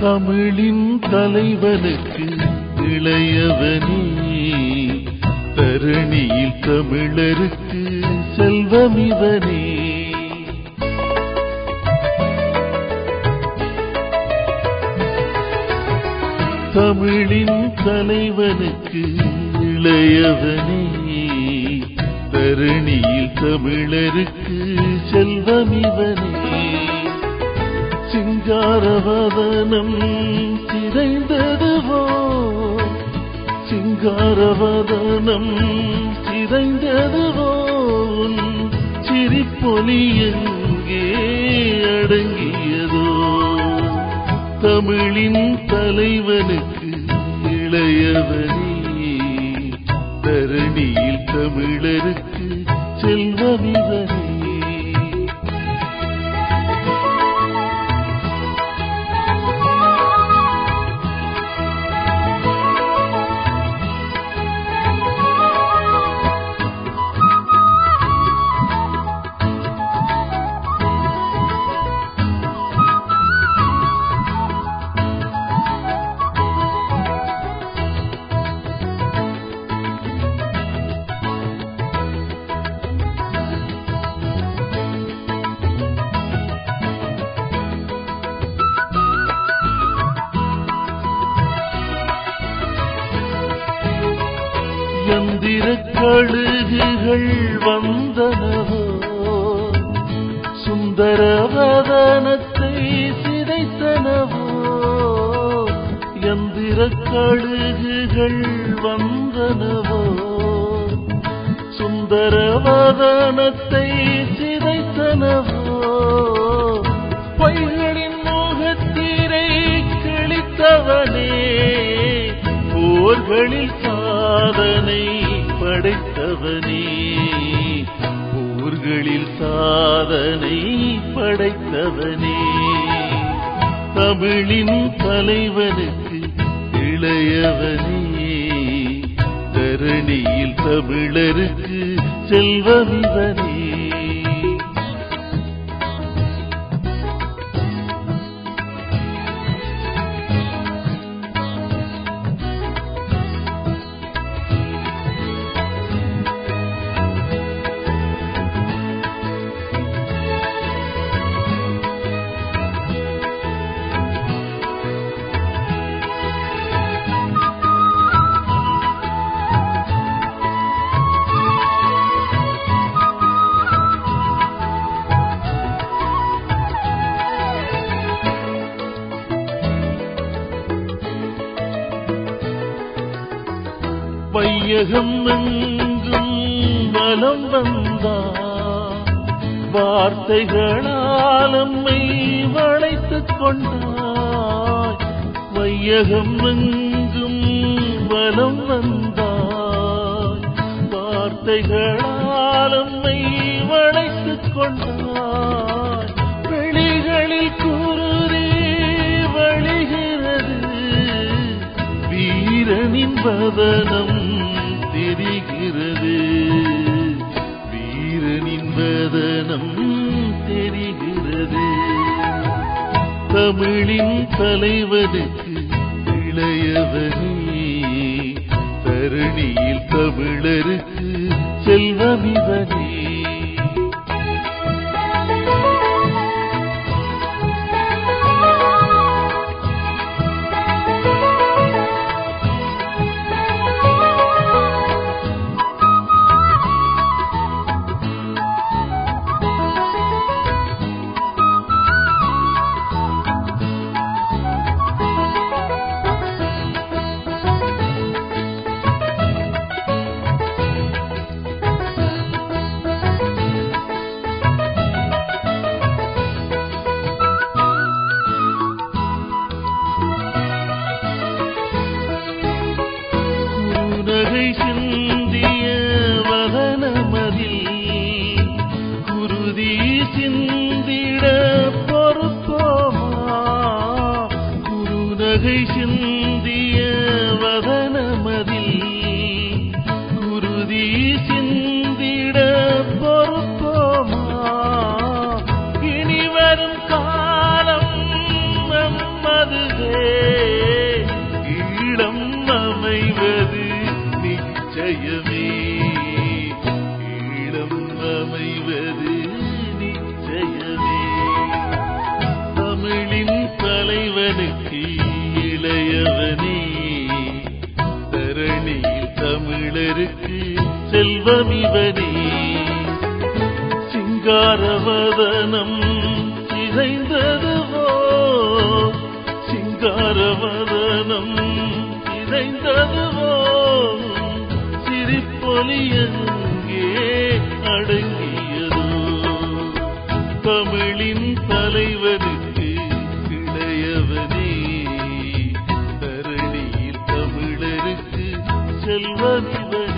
தமிழின் தலைவனுக்கு இளையவனே தரணியில் தமிழருக்கு செல்வமிவனே தமிழின் தலைவனுக்கு இளையவனே தரணியில் தமிழருக்கு செல்வமிவனே சிங்காரவதனம் சிதைந்ததுவோ சிங்காரவதனம் சிதைந்ததுவோ உன் சிரிப்பொலி எங்கே அடங்கியதோ தமிழின் தலைவனுக்கு இளையவனே தரணியில் தமிழருக்கு செல்வமிவனே எந்திர கழுகுகள் வந்தனவோ சுந்தரவதனத்தை சிதைத்தனவோ எந்திர கழுகுகள் வந்தனவோ சுந்தரவதனத்தை சிதைத்தனவோ பொய்களின் முகத்தீரை கிழித்தவனே போர்களில் சாதனை படைத்தவனே போர்களில் சாதனை படைத்தவனே தமிழின் தலைவனுக்கு இளையவனே தரணியில் தமிழருக்கு செல்வமிவனே வையகம் எங்கும் நலம் வந்தார் வார்த்தைகளால் நம்மை வளைத்துக் கொண்டாய் வையகம் எங்கும் வலம் வந்தாய் வார்த்தைகளால் நம்மை வளைத்துக் கொண்டாய் வெளிகளில் குருதி வழிகிறது வீரனின் வதனம் தெரிகிறது வீரனின் வதனம் தெரிகிறது தமிழின் தலைவனுக்கு இளையவனே தரணியில் தமிழருக்கு செல்வமிவனே தலைவனுக்கு இளையவனே தரணியில் தமிழருக்கு செல்வமிவனே சிங்காரவதனம் இணைந்ததுவோ சிங்காரவதனம் இணைந்ததுவோ சிரிப்பொலியங்கே அடங்கியதோ தமிழின் தலைவனுக்கு இளையவனே தரணியில் தமிழருக்கு செல்வமிவனே